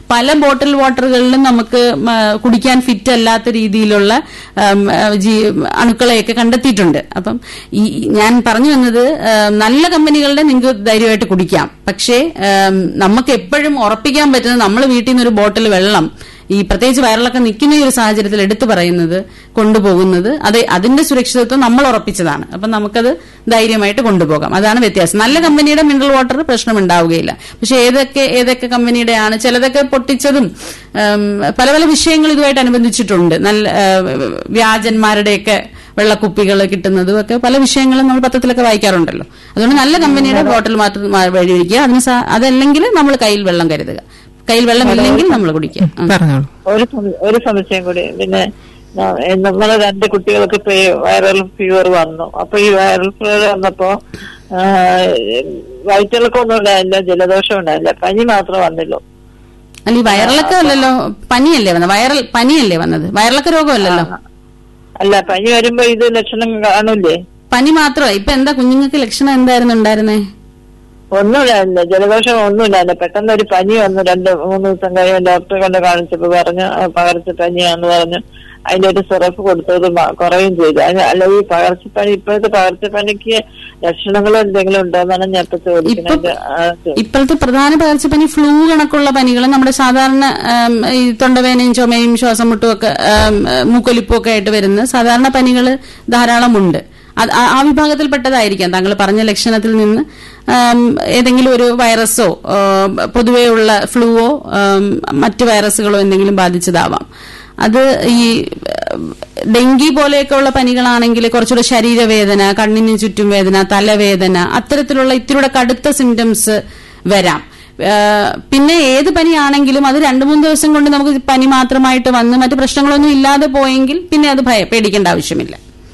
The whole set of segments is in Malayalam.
പല ബോട്ടിൽ വാട്ടറുകളിലും നമുക്ക് മ, കുടിക്കാൻ ഫിറ്റ് അല്ലാത്ത രീതിയിലുള്ള ഉം, ആ, ജീ- അണുക്കളെയൊക്കെ കണ്ടെത്തിയിട്ടുണ്ട് അപ്പം ഈ ഞാൻ പറഞ്ഞു വന്നത് ഉം, നല്ല കമ്പനികളുടെ നിങ്ങൾക്ക് ധൈര്യമായിട്ട് കുടിക്കാം പക്ഷേ ഉം, നമുക്ക് എപ്പോഴും ഉറപ്പിക്കാൻ പറ്റുന്നത് നമ്മൾ വീട്ടിൽ നിന്ന് ഒരു ബോട്ടിൽ വെള്ളം ഈ പ്രത്യേകിച്ച് വയറിളക്കം നിൽക്കുന്ന ഈ ഒരു സാഹചര്യത്തിൽ എടുത്തു പറയുന്നത് കൊണ്ടുപോകുന്നത് അത് അതിന്റെ സുരക്ഷിതത്വം നമ്മൾ ഉറപ്പിച്ചതാണ് അപ്പം നമുക്കത് ധൈര്യമായിട്ട് കൊണ്ടുപോകാം അതാണ് വ്യത്യാസം നല്ല കമ്പനിയുടെ മിനറൽ വാട്ടർ പ്രശ്നം ഉണ്ടാവുകയില്ല പക്ഷെ ഏതൊക്കെ ഏതൊക്കെ കമ്പനിയുടെ ആണ് ചിലതൊക്കെ പൊട്ടിച്ചതും ഉം, പല പല വിഷയങ്ങൾ ഇതുമായിട്ട് അനുബന്ധിച്ചിട്ടുണ്ട് നല്ല ആ, വ്യാജന്മാരുടെയൊക്കെ വെള്ളക്കുപ്പികൾ കിട്ടുന്നതും ഒക്കെ പല വിഷയങ്ങളും നമ്മൾ പത്രത്തിലൊക്കെ വായിക്കാറുണ്ടല്ലോ അതുകൊണ്ട് നല്ല കമ്പനിയുടെ ബോട്ടിൽ മാത്രം വഴി ഒഴിക്കുക അതിന് സാ- അതല്ലെങ്കിൽ നമ്മൾ കയ്യിൽ വെള്ളം കരുതുക കയ്യിൽ വെള്ളം ഇല്ലെങ്കിൽ നമ്മൾ കുടിക്കുക ആ. പറഞ്ഞോളൂ ഒരു സം- ഒരു സംശയം കൂടി പിന്നെ ന- നമ്മളെ രണ്ട് കുട്ടികൾക്ക് ഇപ്പൊ ഈ വൈറൽ ഫീവർ വന്നു അപ്പൊ ഈ വൈറൽ ഫീവർ വന്നപ്പോ ആ, വയറ്റിളക്കമൊന്നും ഉണ്ടായില്ല ജലദോഷം ഉണ്ടായില്ല പനി മാത്രം വന്നില്ലോ അല്ല ഈ വയറിളക്കം അല്ലല്ലോ പനിയല്ലേ വന്നത് വൈറൽ പനിയല്ലേ വന്നത് വയറിളക്ക രോഗമല്ലല്ലോ അല്ല പനി വരുമ്പോ ഇത് ലക്ഷണം കാണൂലേ പനി മാത്രമേ ഇപ്പൊ എന്താ കുഞ്ഞുങ്ങൾക്ക് ലക്ഷണം എന്തായിരുന്നു ഉണ്ടായിരുന്നേ ഒന്നുമില്ലായിരുന്നു ജലദോഷം ഒന്നുമില്ലായിരുന്നു പെട്ടെന്ന് ഒരു പനി വന്നു രണ്ട് മൂന്ന് ദിവസം കഴിയുമ്പോൾ ഡോക്ടറെ കൊണ്ട് കാണിച്ചപ്പോ പറഞ്ഞു ആ, പകർച്ചപ്പനിയാന്ന് പറഞ്ഞു അതിന്റെ ഒരു സിറപ്പ് കൊടുത്തത് മ- കുറയും ചെയ്തു അതിന് അല്ല ഈ പകർച്ചപ്പനി ഇപ്പോഴത്തെ പകർച്ചപ്പനിക്ക് ലക്ഷണങ്ങൾ എന്തെങ്കിലും ഉണ്ടോന്നാണ് ഞാൻ ഇപ്പൊ ചോദിക്കുന്നത് ആ, ചോ- ഇപ്പോഴത്തെ പ്രധാന പകർച്ചപ്പനി ഫ്ലൂ കണക്കുള്ള പനികൾ നമ്മുടെ സാധാരണ ആം, ഈ തൊണ്ടവേനയും ചുമയും ശ്വാസം മുട്ടും ഒക്കെ ആം, മൂക്കൊലിപ്പും ഒക്കെ ആയിട്ട് വരുന്ന സാധാരണ പനികൾ ധാരാളമുണ്ട് അത് ആ- ആ വിഭാഗത്തിൽപ്പെട്ടതായിരിക്കാം താങ്കൾ പറഞ്ഞ ലക്ഷണത്തിൽ നിന്ന് ആം, ഏതെങ്കിലും ഒരു വൈറസോ ആം, പൊതുവെയുള്ള ഫ്ലൂവോ ആം, മറ്റ് വൈറസുകളോ എന്തെങ്കിലും ബാധിച്ചതാവാം അത് ഈ ഉം, ഡെങ്കി പോലെയൊക്കെയുള്ള പനികളാണെങ്കിൽ കുറച്ചുകൂടെ ശരീരവേദന കണ്ണിന് ചുറ്റും വേദന തലവേദന അത്തരത്തിലുള്ള ഇത്തിരിയുടെ കടുത്ത സിംറ്റംസ് വരാം ആ, പിന്നെ ഏത് പനിയാണെങ്കിലും അത് രണ്ടു മൂന്ന് ദിവസം കൊണ്ട് നമുക്ക് പനി മാത്രമായിട്ട് വന്ന് മറ്റു പ്രശ്നങ്ങളൊന്നും ഇല്ലാതെ പോയെങ്കിൽ പിന്നെ അത് ഭയ പേടിക്കേണ്ട ആവശ്യമില്ല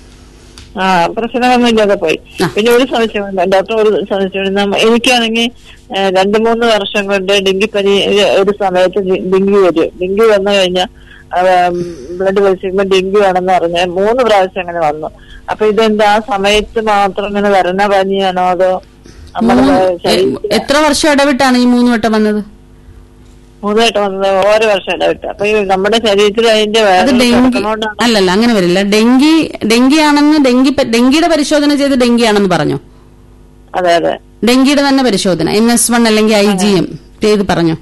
ആ പ്രശ്നമൊന്നും ഇല്ലാതെ പോയി ആ. പിന്നെ ഒരു സംശയമുണ്ട് ഡോക്ടർ ഒരു സംശയമുണ്ട് നമ്മ- എനിക്കാണെങ്കിൽ ഏഹ്, രണ്ട് മൂന്ന് വർഷം കൊണ്ട് ഡെങ്കിപ്പനി ഒരു- ഒരു സമയത്ത് ഡി- ഡെങ്കി വരും ഡെങ്കി വന്നു കഴിഞ്ഞാൽ ബ്ലഡ് പരിശോധിക്കുമ്പോ ഡെങ്കി ആണെന്ന് പറഞ്ഞ് മൂന്ന് പ്രാവശ്യം അങ്ങനെ വന്നു അപ്പൊ ഇതെന്താ ആ സമയത്ത് മാത്രം ഇങ്ങനെ വരണ പനിയാണോ അതോ നമ്മുടെ മൂന്ന്- ശരീരത്തിൽ എ- എത്ര വർഷം ഇടവിട്ടാണ് ഈ മൂന്ന് വട്ടം വന്നത് മൂന്നായിട്ട് വന്നത് ഓരോ വർഷം ഇടവിട്ട് അപ്പൊ ഈ നമ്മുടെ ശരീരത്തിൽ അതിന്റെ അത് വൈറസ് ഡെങ്കി കിടക്കണോണ്ടാണ് അല്ലല്ല അങ്ങനെ വരില്ല ഡെങ്കി ഡെങ്കി ആണെന്ന് ഡെങ്കി പ- ഡെങ്കിയുടെ പരിശോധന ചെയ്ത് ഡെങ്കി ആണെന്ന് പറഞ്ഞോ അതെ അതെ ഡെങ്കിയുടെ തന്നെ പരിശോധന എൻ എസ് വൺ അല്ലെങ്കിൽ ഐ ജി എം ചെയ്ത് പറഞ്ഞോ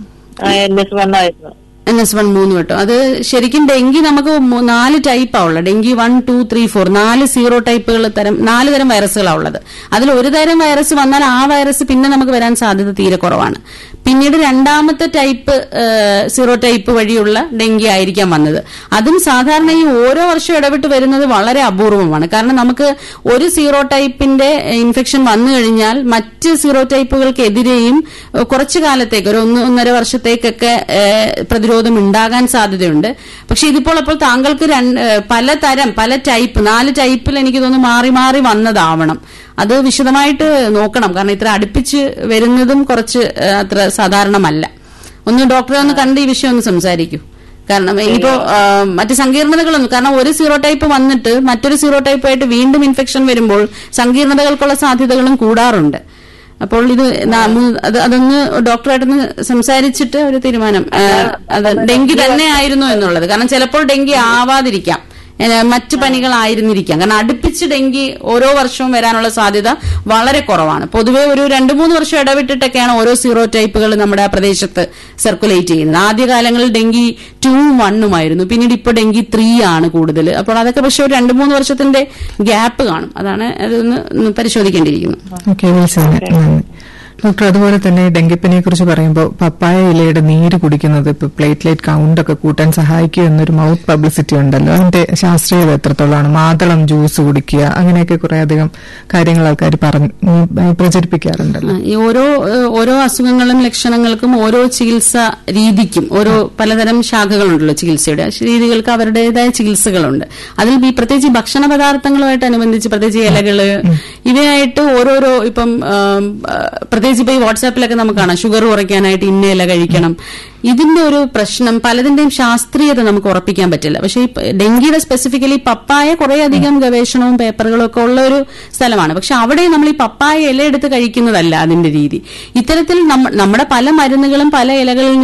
എൻ എസ് വൺ ആയിരുന്നു എൻ എസ് വൺ മൂന്ന് വട്ടം അത് ശരിക്കും ഡെങ്കി നമുക്ക് മൂ- നാല് ടൈപ്പാ ഉള്ളത് dengue one two three four നാല് സീറോ ടൈപ്പുകൾ തരം നാല് തരം വൈറസുകളാണ് ഉള്ളത് അതിൽ ഒരു തരം വൈറസ് വന്നാൽ ആ വൈറസ് പിന്നെ നമുക്ക് വരാൻ സാധ്യത തീരെ കുറവാണ് പിന്നീട് രണ്ടാമത്തെ ടൈപ്പ് ഏഹ്, സീറോ ടൈപ്പ് വഴിയുള്ള ഡെങ്കി ആയിരിക്കാം വന്നത് അതും സാധാരണ ഈ ഓരോ വർഷം ഇടവിട്ട് വരുന്നത് വളരെ അപൂർവമാണ് കാരണം നമുക്ക് ഒരു സീറോ ടൈപ്പിന്റെ ഇൻഫെക്ഷൻ വന്നു കഴിഞ്ഞാൽ മറ്റ് സീറോ ടൈപ്പുകൾക്കെതിരെയും ഏഹ്, കുറച്ചു കാലത്തേക്ക് ഒരു ഒന്ന് ഒന്നര വർഷത്തേക്കൊക്കെ ഏഹ്, പ്രതിരോധം ഉണ്ടാകാൻ സാധ്യതയുണ്ട് പക്ഷെ ഇതിപ്പോൾ അപ്പോൾ താങ്കൾക്ക് രണ്ട് ഏഹ്, പലതരം പല ടൈപ്പ് നാല് ടൈപ്പിൽ എനിക്ക് തോന്നുന്നു മാറി മാറി വന്നതാവണം അത് വിശദമായിട്ട് നോക്കണം കാരണം ഇത്ര അടുപ്പിച്ച് വരുന്നതും കുറച്ച് ഏഹ്, അത്ര സാധാരണമല്ല ഒന്ന് ഡോക്ടറെ ഒന്ന് കണ്ട് ഈ വിഷയം ഒന്ന് സംസാരിക്കൂ കാരണം ഇനിയിപ്പോ ആ, മറ്റ് സങ്കീർണതകളൊന്നും കാരണം ഒരു സീറോ ടൈപ്പ് വന്നിട്ട് മറ്റൊരു സീറോ ടൈപ്പായിട്ട് വീണ്ടും ഇൻഫെക്ഷൻ വരുമ്പോൾ സങ്കീർണതകൾക്കുള്ള സാധ്യതകളും കൂടാറുണ്ട് അപ്പോൾ ഇത് നാ- മൂ- അത് അതൊന്ന് ഡോക്ടറായിട്ടൊന്ന് സംസാരിച്ചിട്ട് ഒരു തീരുമാനം ആ, അത് ഡെങ്കി തന്നെ ആയിരുന്നു എന്നുള്ളത് കാരണം ചിലപ്പോൾ ഡെങ്കി ആവാതിരിക്കാം ഏ, മറ്റു പനികളായിരുന്നിരിക്കാം കാരണം അടുപ്പിച്ച് ഡെങ്കി ഓരോ വർഷവും വരാനുള്ള സാധ്യത വളരെ കുറവാണ് പൊതുവെ ഒരു രണ്ടു മൂന്ന് വർഷം ഇടവിട്ടിട്ടൊക്കെയാണ് ഓരോ സീറോ ടൈപ്പുകൾ നമ്മുടെ ആ പ്രദേശത്ത് സർക്കുലേറ്റ് ചെയ്യുന്നത് ആദ്യകാലങ്ങളിൽ ഡെങ്കി ടൂ വണ്ണുമായിരുന്നു പിന്നീട് ഇപ്പോൾ ഡെങ്കി ത്രീ ആണ് കൂടുതൽ അപ്പോൾ അതൊക്കെ പക്ഷെ ഒരു രണ്ടു മൂന്ന് വർഷത്തിന്റെ ഗ്യാപ്പ് കാണും അതാണ് അതൊന്ന് ഒന്ന് പരിശോധിക്കേണ്ടിയിരിക്കുന്നത് ഓക്കെ വിളിച്ചതിന് നന്ദി ഡോക്ടർ അതുപോലെ തന്നെ ഡെങ്കിപ്പനിയെ കുറിച്ച് പറയുമ്പോൾ പപ്പായ ഇലയുടെ നീര് കുടിക്കുന്നത് ഇപ്പൊ പ്ലേറ്റ്ലേറ്റ് കൗണ്ട് ഒക്കെ കൂട്ടാൻ സഹായിക്കും എന്നൊരു മൗത്ത് പബ്ലിസിറ്റി ഉണ്ടല്ലോ അതിന്റെ ശാസ്ത്രീയത എത്രത്തോളമാണ് മാതളം ജ്യൂസ് കുടിക്കുക അങ്ങനെയൊക്കെ കുറെ അധികം കാര്യങ്ങൾ ആൾക്കാർ പറഞ്ഞ് ഉം, പ്രചരിപ്പിക്കാറുണ്ടല്ലോ ആ, ഈ ഓരോ ഏഹ്, ഓരോ അസുഖങ്ങളും ലക്ഷണങ്ങൾക്കും ഓരോ ചികിത്സ രീതിക്കും ഓരോ പലതരം ശാഖകളുണ്ടല്ലോ ചികിത്സയുടെ ആ രീതികൾക്ക് അവരുടേതായ ചികിത്സകളുണ്ട് അതിൽ ഈ പ്രത്യേകിച്ച് ഈ ഭക്ഷണ പദാർത്ഥങ്ങളുമായിട്ട് അനുബന്ധിച്ച് പ്രത്യേകിച്ച് ഇലകള് ഇവയായിട്ട് ഓരോരോ ഇപ്പം ആം, ആ, പ്രത്യേകിച്ച് ഇപ്പൊ ഈ വാട്സാപ്പിലൊക്കെ നമുക്ക് കാണാം ഷുഗർ കുറയ്ക്കാനായിട്ട് ഇന്ന ഇല കഴിക്കണം ഇതിന്റെ ഒരു പ്രശ്നം പലതിന്റെയും ശാസ്ത്രീയത നമുക്ക് ഉറപ്പിക്കാൻ പറ്റില്ല പക്ഷേ ഈ പ- ഡെങ്കിയുടെ സ്പെസിഫിക്കലി പപ്പായ കുറേ അധികം ഗവേഷണവും പേപ്പറുകളും ഒക്കെ ഉള്ള ഒരു സ്ഥലമാണ് പക്ഷെ അവിടെ നമ്മൾ ഈ പപ്പായ ഇല എടുത്ത് കഴിക്കുന്നതല്ല അതിന്റെ രീതി ഇത്തരത്തിൽ നമ്മ- നമ്മുടെ പല മരുന്നുകളും പല ഇലകളിൽ നിന്നുമൊക്കെ ഉള്ള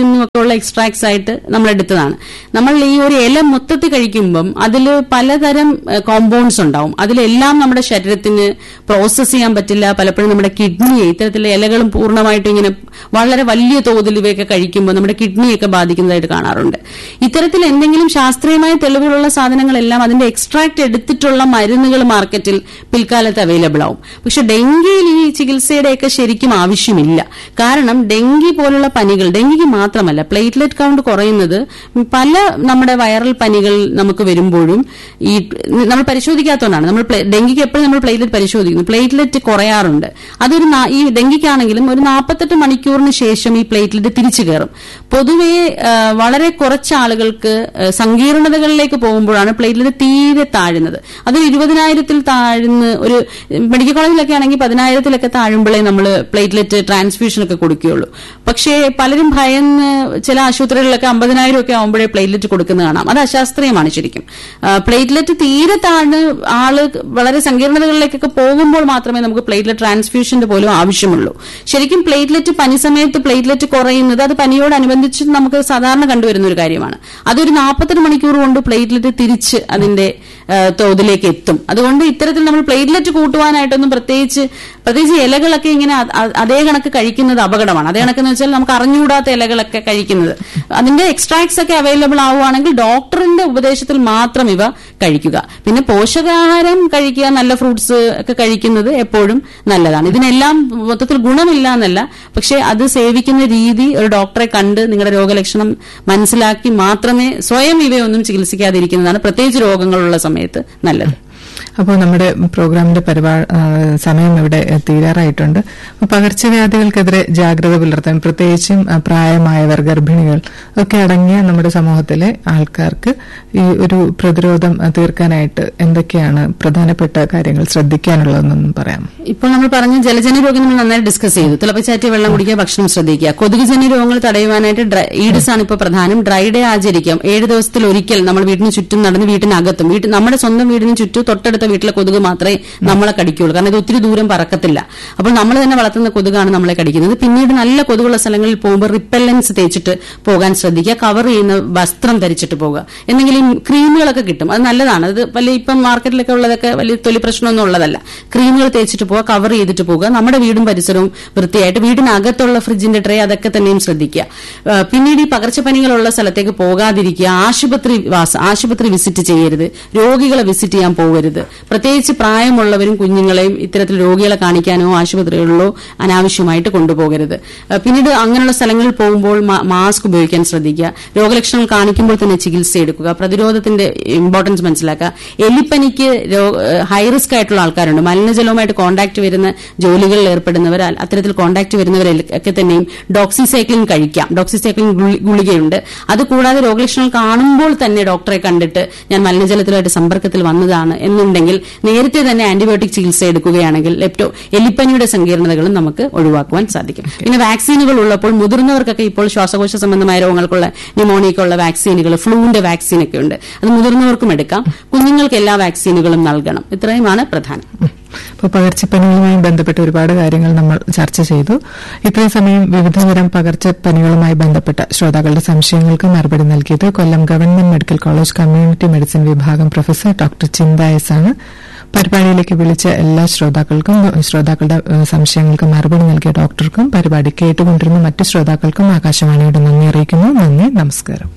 നിന്നുള്ള എക്സ്ട്രാക്ട്സ് ആയിട്ട് നമ്മൾ എടുത്തതാണ് നമ്മൾ ഈ ഒരു ഇല മൊത്തത്തിൽ കഴിക്കുമ്പം അതിൽ പലതരം കോമ്പൗണ്ട്സ് ഉണ്ടാവും അതിലെല്ലാം നമ്മുടെ ശരീരത്തിന് പ്രോസസ്സ് ചെയ്യാൻ പറ്റില്ല പലപ്പോഴും നമ്മുടെ കിഡ്നിയെ ഇത്തരത്തിലുള്ള ഇലകളും പൂർണ്ണമായിട്ടും ഇങ്ങനെ വളരെ വലിയ തോതിൽ ഇവയൊക്കെ കഴിക്കുമ്പോൾ നമ്മുടെ കിഡ്നിയൊക്കെ ബാധിക്കുന്നതായിട്ട് കാണാറുണ്ട് ഇത്തരത്തിൽ എന്തെങ്കിലും ശാസ്ത്രീയമായ തെളിവുകളുള്ള സാധനങ്ങളെല്ലാം അതിന്റെ എക്സ്ട്രാക്ട് എടുത്തിട്ടുള്ള മരുന്നുകൾ മാർക്കറ്റിൽ പിൽക്കാലത്ത് അവൈലബിൾ ആവും പക്ഷെ ഡെങ്കിയിൽ ഈ ചികിത്സയുടെയൊക്കെ ശരിക്കും ആവശ്യമില്ല കാരണം ഡെങ്കി പോലുള്ള പനികൾ ഡെങ്കിക്ക് മാത്രമല്ല പ്ലേറ്റ്ലെറ്റ് കൗണ്ട് കുറയുന്നത് പല നമ്മുടെ വൈറൽ പനികൾ നമുക്ക് വരുമ്പോഴും ഈ നമ്മൾ പരിശോധിക്കാത്തതുകൊണ്ടാണ് നമ്മൾ പ്ലേ- ഡെങ്കിക്ക് എപ്പോഴും നമ്മൾ പ്ലേറ്റ്ലെറ്റ് പരിശോധിക്കുന്നു പ്ലേറ്റ്ലെറ്റ് കുറയാറുണ്ട് അതൊരു നാ- ഈ ഡെങ്കിക്കാണെങ്കിലും ഒരു നാൽപ്പത്തെട്ട് മണിക്കൂറിന് ശേഷം ഈ പ്ലേറ്റ്ലെറ്റ് തിരിച്ചു കയറും പൊതുവേ ആ, വളരെ കുറച്ച് ആളുകൾക്ക് ആ, സങ്കീർണതകളിലേക്ക് പോകുമ്പോഴാണ് പ്ലേറ്റ്ലെറ്റ് തീരെ താഴുന്നത് അതൊരു ഇരുപതിനായിരത്തിൽ താഴ്ന്ന് ഒരു മെഡിക്കൽ കോളേജിലൊക്കെ ആണെങ്കിൽ പതിനായിരത്തിലൊക്കെ താഴുമ്പോഴേ നമ്മൾ പ്ലേറ്റ്ലെറ്റ് ട്രാൻസ്ഫ്യൂഷൻ ഒക്കെ കൊടുക്കുകയുള്ളൂ പക്ഷേ പലരും ഭയന്ന് ചില ആശുപത്രികളിലൊക്കെ അമ്പതിനായിരം ഒക്കെ ആകുമ്പോഴേ പ്ലേറ്റ്ലെറ്റ് കൊടുക്കുന്നത് കാണാം അത് അശാസ്ത്രീയമാണ് ശരിക്കും ആ, പ്ലേറ്റ്ലെറ്റ് തീരെ താഴ്ന്ന് ആള് വളരെ സങ്കീർണതകളിലേക്കൊക്കെ പോകുമ്പോൾ മാത്രമേ നമുക്ക് പ്ലേറ്റ്ലെറ്റ് ട്രാൻസ്ഫ്യൂഷന്റെ പോലും ആവശ്യമുള്ളൂ ശരിക്കും പ്ലേറ്റ്ലെറ്റ് പനി സമയത്ത് പ്ലേറ്റ്ലെറ്റ് കുറയുന്നത് അത് പനിയോടനുബന്ധിച്ച് നമുക്ക് സാധാരണ കണ്ടുവരുന്ന ഒരു കാര്യമാണ് അതൊരു നാൽപ്പത്തെട്ട് മണിക്കൂർ കൊണ്ട് പ്ലേറ്റ്ലെറ്റ് തിരിച്ച് അതിന്റെ ആ, തോതിലേക്ക് എത്തും അതുകൊണ്ട് ഇത്തരത്തിൽ നമ്മൾ പ്ലേറ്റ്ലെറ്റ് കൂട്ടുവാനായിട്ടൊന്നും പ്രത്യേകിച്ച് പ്രത്യേകിച്ച് ഇലകളൊക്കെ ഇങ്ങനെ അ- അ- അതേ കണക്ക് കഴിക്കുന്നത് അപകടമാണ് അതേ കണക്കെന്ന് വെച്ചാൽ നമുക്ക് അറിഞ്ഞുകൂടാത്ത ഇലകളൊക്കെ കഴിക്കുന്നത് അതിന്റെ എക്സ്ട്രാക്ട്സ് ഒക്കെ അവൈലബിൾ ആവുകയാണെങ്കിൽ ഡോക്ടറിന്റെ ഉപദേശത്തിൽ മാത്രം ഇവ കഴിക്കുക പിന്നെ പോഷകാഹാരം കഴിക്കുക നല്ല ഫ്രൂട്ട്സ് ഒക്കെ കഴിക്കുന്നത് എപ്പോഴും നല്ലതാണ് ഇതിനെല്ലാം മൊത്തത്തിൽ ഗുണമില്ല എന്നല്ല പക്ഷേ അത് സേവിക്കുന്ന രീതി ഒരു ഡോക്ടറെ കണ്ട് നിങ്ങളുടെ രോഗലക്ഷണം മനസ്സിലാക്കി മാത്രമേ സ്വയം ഇവയൊന്നും ചികിത്സിക്കാതിരിക്കുന്നതാണ് പ്രത്യേകിച്ച് രോഗങ്ങളുള്ള സമയത്ത് നല്ലത് അപ്പോൾ നമ്മുടെ പ്രോഗ്രാമിന്റെ പരിപാടി സമയം ഇവിടെ എ, തീരാറായിട്ടുണ്ട് അപ്പോൾ പകർച്ചവ്യാധികൾക്കെതിരെ ജാഗ്രത പുലർത്താൻ പ്രത്യേകിച്ചും ആ, പ്രായമായവർ ഗർഭിണികൾ ഒക്കെ അടങ്ങിയ നമ്മുടെ സമൂഹത്തിലെ ആൾക്കാർക്ക് ഈ ഒരു പ്രതിരോധം ആ, തീർക്കാനായിട്ട് എന്തൊക്കെയാണ് പ്രധാനപ്പെട്ട കാര്യങ്ങൾ ശ്രദ്ധിക്കാനുള്ളതെന്നൊന്നും പറയാം ഇപ്പോൾ നമ്മൾ പറഞ്ഞ ജലജന്യ രോഗം നമ്മൾ നന്നായി ഡിസ്കസ് ചെയ്തു തിളപ്പിച്ചാറ്റിയ വെള്ളം കുടിക്കുക ഭക്ഷണം ശ്രദ്ധിക്കുക കൊതുകുജന്യ രോഗങ്ങൾ തടയുവാനായിട്ട് ഡ്രൈ- ഈഡിസ് ആണ് ഇപ്പോൾ പ്രധാനം ഡ്രൈ ഡേ ആചരിക്കാം ഏഴ് ദിവസത്തിൽ ഒരിക്കൽ നമ്മൾ വീടിന് ചുറ്റും നടന്ന് വീട്ടിനകത്തും വീട്ടിൽ നമ്മുടെ സ്വന്തം വീടിന് ചുറ്റും തൊട്ടടുത്ത വീട്ടിലെ കൊതുക് മാത്രമേ നമ്മളെ കടിക്കുകയുള്ളൂ കാരണം ഇത് ഒത്തിരി ദൂരം പറക്കത്തില്ല അപ്പോൾ നമ്മൾ തന്നെ വളർത്തുന്ന കൊതുകാണ് നമ്മളെ കടിക്കുന്നത് പിന്നീട് നല്ല കൊതുകുള്ള സ്ഥലങ്ങളിൽ പോകുമ്പോൾ റിപ്പല്ലൻസ് തേച്ചിട്ട് പോകാൻ ശ്രദ്ധിക്കുക കവർ ചെയ്യുന്ന വസ്ത്രം ധരിച്ചിട്ട് പോകുക എന്തെങ്കിലും ക്രീമുകളൊക്കെ കിട്ടും അത് നല്ലതാണ് അത് വലിയ ഇപ്പം മാർക്കറ്റിലൊക്കെ ഉള്ളതൊക്കെ വലിയ തൊലി പ്രശ്നമൊന്നും ഉള്ളതല്ല ക്രീമുകൾ തേച്ചിട്ട് പോവുക കവർ ചെയ്തിട്ട് പോവുക നമ്മുടെ വീടും പരിസരവും വൃത്തിയായിട്ട് വീടിനകത്തുള്ള ഫ്രിഡ്ജിന്റെ ട്രേ അതൊക്കെ തന്നെയും ശ്രദ്ധിക്കുക ആ, പിന്നീട് ഈ പകർച്ചപ്പനികളുള്ള സ്ഥലത്തേക്ക് പോകാതിരിക്കുക ആശുപത്രി വാസ ആശുപത്രി വിസിറ്റ് ചെയ്യരുത് രോഗികളെ വിസിറ്റ് ചെയ്യാൻ പോകരുത് പ്രത്യേകിച്ച് പ്രായമുള്ളവരും കുഞ്ഞുങ്ങളെയും ഇത്തരത്തിൽ രോഗികളെ കാണിക്കാനോ ആശുപത്രികളിലോ അനാവശ്യമായിട്ട് കൊണ്ടുപോകരുത് ആ, പിന്നീട് അങ്ങനെയുള്ള സ്ഥലങ്ങളിൽ പോകുമ്പോൾ മാ- മാസ്ക് ഉപയോഗിക്കാൻ ശ്രദ്ധിക്കുക രോഗലക്ഷണങ്ങൾ കാണിക്കുമ്പോൾ തന്നെ ചികിത്സ എടുക്കുക പ്രതിരോധത്തിന്റെ ഇമ്പോർട്ടൻസ് മനസ്സിലാക്കുക എലിപ്പനിക്ക് ഹൈ റിസ്ക് ആയിട്ടുള്ള ആൾക്കാരുണ്ട് മലിനജലവുമായിട്ട് കോൺടാക്ട് വരുന്ന ജോലികളിൽ ഏർപ്പെടുന്നവർ അ- അത്തരത്തിൽ കോൺടാക്ട് വരുന്നവരൊക്കെ തന്നെയും ഡോക്സിസൈക്ലിൻ കഴിക്കാം ഡോക്സിസൈക്ലിൻ ഗുളി- ഗുളികയുണ്ട് അതുകൂടാതെ രോഗലക്ഷണങ്ങൾ കാണുമ്പോൾ തന്നെ ഡോക്ടറെ കണ്ടിട്ട് ഞാൻ മലിനജലത്തിലുമായിട്ട് സമ്പർക്കത്തിൽ വന്നതാണ് എന്നുണ്ടെങ്കിൽ നേരത്തെ തന്നെ ആന്റിബയോട്ടിക് ചികിത്സ എടുക്കുകയാണെങ്കിൽ ലെപ്റ്റോ എലിപ്പനിയുടെ സങ്കീർണതകളും നമുക്ക് ഒഴിവാക്കുവാൻ സാധിക്കും പിന്നെ വാക്സിനുകൾ ഉള്ളപ്പോൾ മുതിർന്നവർക്കൊക്കെ ഇപ്പോൾ ശ്വാസകോശ സംബന്ധമായ രോഗങ്ങൾക്കുള്ള ന്യൂമോണിയക്കുള്ള വാക്സിനുകൾ ഫ്ലൂവിന്റെ വാക്സിൻ ഒക്കെ ഉണ്ട് അത് മുതിർന്നവർക്കും എടുക്കാം കുഞ്ഞുങ്ങൾക്ക് എല്ലാ വാക്സിനുകളും നൽകണം ഇത്രയുമാണ് പ്രധാനം അപ്പോൾ പകർച്ചപ്പനികളുമായി ബന്ധപ്പെട്ട ഒരുപാട് കാര്യങ്ങൾ നമ്മൾ ചർച്ച ചെയ്തു ഇത്രയും സമയം വിവിധതരം പകർച്ചപ്പനികളുമായി ബന്ധപ്പെട്ട ശ്രോതാക്കളുടെ സംശയങ്ങൾക്ക് മറുപടി നൽകിയത് Kollam government medical college community medicine വിഭാഗം പ്രൊഫസർ ഡോക്ടർ ചിന്ത എസ് ആണ് പരിപാടിയിലേക്ക് വിളിച്ച എല്ലാ ശ്രോതാക്കൾക്കും ശ്രോതാക്കളുടെ ഏഹ്, സംശയങ്ങൾക്ക് മറുപടി നൽകിയ ഡോക്ടർക്കും പരിപാടി കേട്ടുകൊണ്ടിരുന്ന മറ്റു ശ്രോതാക്കൾക്കും ആകാശവാണിയുടെ നന്ദി അറിയിക്കുന്നു നന്ദി നമസ്കാരം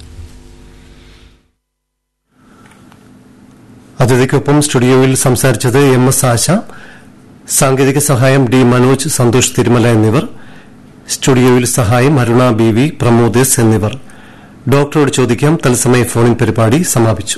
അതിഥിക്കൊപ്പം സ്റ്റുഡിയോയിൽ സംസാരിച്ചത് എം എസ് ആശ സാങ്കേതിക സഹായം ഡി മനോജ് സന്തോഷ് തിരുമല എന്നിവർ സ്റ്റുഡിയോയിൽ സഹായം Aruna B V Pramod S എന്നിവർ ഡോക്ടറോട് ചോദിക്കാം തത്സമയ ഫോണിൻ പരിപാടി സമാപിച്ചു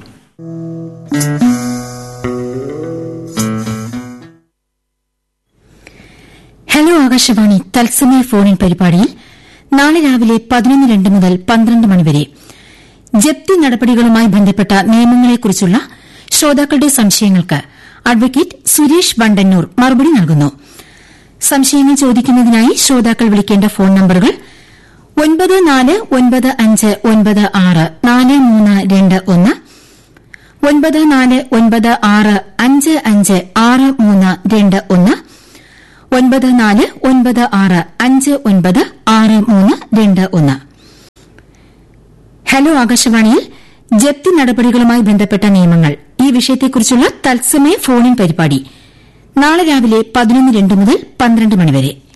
ഹലോ ആകാശവാണി തത്സമയ ഫോണിൻ പരിപാടിയിൽ നാളെ രാവിലെ പതിനൊന്ന് രണ്ട് മുതൽ പന്ത്രണ്ട് മണിവരെ ജപ്തി നടപടികളുമായി ബന്ധപ്പെട്ട നിയമങ്ങളെക്കുറിച്ചുള്ള ശ്രോതാക്കളുടെ സംശയങ്ങൾക്ക് അഡ്വക്കേറ്റ് സുരേഷ് വണ്ടന്നൂർ മറുപടി നൽകുന്നു സംശയങ്ങൾ ചോദിക്കുന്നതിനായി ശ്രോതാക്കൾ വിളിക്കേണ്ട ഫോൺ നമ്പറുകൾ ഒൻപത് നാല് ഒൻപത് അഞ്ച് ഒൻപത് ആറ് നാല് മൂന്ന് രണ്ട് ഒന്ന് ഒൻപത് നാല് ഒൻപത് ആറ് അഞ്ച് അഞ്ച് ആറ് മൂന്ന് രണ്ട് ഒന്ന് ഒൻപത് നാല് ഒൻപത് ആറ് അഞ്ച് ഒൻപത് ആറ് മൂന്ന് രണ്ട് ഒന്ന് ഹലോ ആകാശവാണിയിൽ ജപ്തി നടപടികളുമായി ബന്ധപ്പെട്ട നിയമങ്ങൾ ഈ വിഷയത്തെക്കുറിച്ചുള്ള തത്സമയ ഫോണിൻ പരിപാടി നാളെ രാവിലെ പതിനൊന്ന് രണ്ട് മുതൽ പന്ത്രണ്ട് മണിവരെ